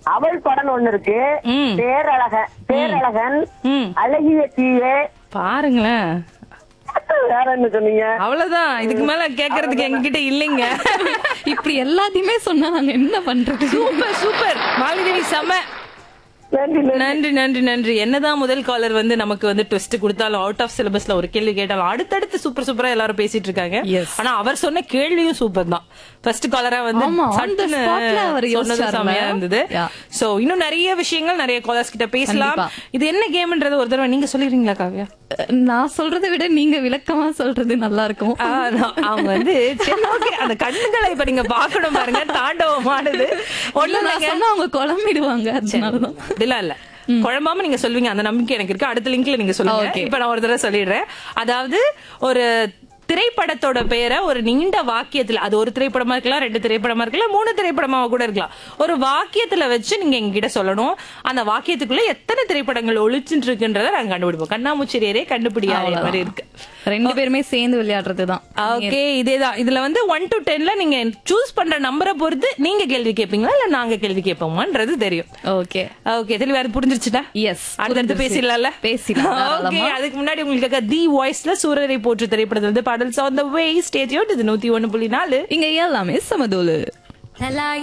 அவள் படம் ஒண்ணு இருக்கு ம். பேரழகன் பேரழகன் ம் அழகிய தீயே பாருங்களேன் வேற என்ன சொன்னீங்க அவ்வளவுதான் இதுக்கு மேல கேக்குறதுக்கு எங்ககிட்ட இல்லைங்க இப்படி எல்லாத்தையுமே சொன்னா நாங்க என்ன பண்றது சூப்பர் சூப்பர் மாலிதேவி செம நன்றி நன்றி. நன்றி நன்றி நன்றி என்னதான் முதல் காலர் வந்து நமக்கு வந்து ட்விஸ்ட் கொடுத்தாலும் அவுட் ஆஃப் சிலபஸ்ல ஒரு கேள்வி கேட்டாலும் அடுத்தடுத்து சூப்பர் சூப்பரா எல்லாரும் பேசிட்டு இருக்காங்க Yes. ஆனா அவர் சொன்ன கேள்வியும் சூப்பர் தான் ஃபர்ஸ்ட் காலரா வந்து ஆமா, on the சட்டுன்னு spotல அவர் சொன்னது யோசிச்சாருல. செமையா இருந்தது Yeah. சோ இன்னும் நிறைய விஷயங்கள் நிறைய காலர்ஸ் கிட்ட பேசலாம் கண்டிப்பா. இது என்ன கேம்ன்றது ஒரு தடவை நீங்க சொல்லிடுறீங்களா காவ்யா நான் சொல்றதை விட நீங்க விளக்கமா சொல்றது நல்லா இருக்கும் ஆ, நான் அவங்க வந்து சரி ஓகே அந்த கண்ணுகளை இப்ப நீங்க பாக்கணும் பாருங்க தாண்டவமானது இல்ல, ஒண்ணு நான் சொன்னா அவங்க குழம்பிடுவாங்க அதனாலதான் அப்படிலாம் இல்ல குழம்பாம நீங்க சொல்லுவீங்க அந்த நம்பிக்கை எனக்கு இருக்கு அடுத்த லிங்க்ல நீங்க சொல்லுங்க Okay. இப்ப நான் ஒரு தடவை சொல்லிடுறேன் அதாவது ஒரு திரைப்படத்தோட பெயரை ஒரு நீண்ட வாக்கியத்துல அது ஒரு திரைப்படமா இருக்கலாம் ரெண்டு திரைப்படமா இருக்கலாம் மூணு திரைப்படமா கூட இருக்கலாம் ஒரு வாக்கியத்துல வச்சு நீங்க எங்ககிட்ட சொல்லணும் அந்த வாக்கியத்துக்குள்ள எத்தனை திரைப்படங்கள் ஒளிச்சுட்டு இருக்குன்றத நாங்க கண்டுபிடிப்போம் கண்ணாமூச்சிரியரே கண்டுபிடியாத மாதிரி இருக்கு ரெண்டு பேருமே சேர்ந்து விளையாடுறதுதான் ஓகே இதேதான் இதுல வந்து ஒன் டு டென்ல நீங்க சூஸ் பண்ற நம்பரை பொறுத்து நீங்க கேள்வி கேட்பீங்களா இல்ல நாங்க கேள்வி கேட்போமான்றது தெரியும் ஓகே ஓகே தெளிவா அது புரிஞ்சிருச்சுட்டா எஸ் அடுத்தடுத்து பேசிடலாம்ல பேசிடலாம் ஓகே தாராளமா. அதுக்கு முன்னாடி உங்களுக்கு தி வாய்ஸ்ல சூரரை போற்று திரைப்படத்துல இருந்து பாடல்ஸ் ஆன் த வே ஸ்டேஜ் இது நூத்தி ஒண்ணு புள்ளி நாலு இங்க எல்லாமே சமதோலு La la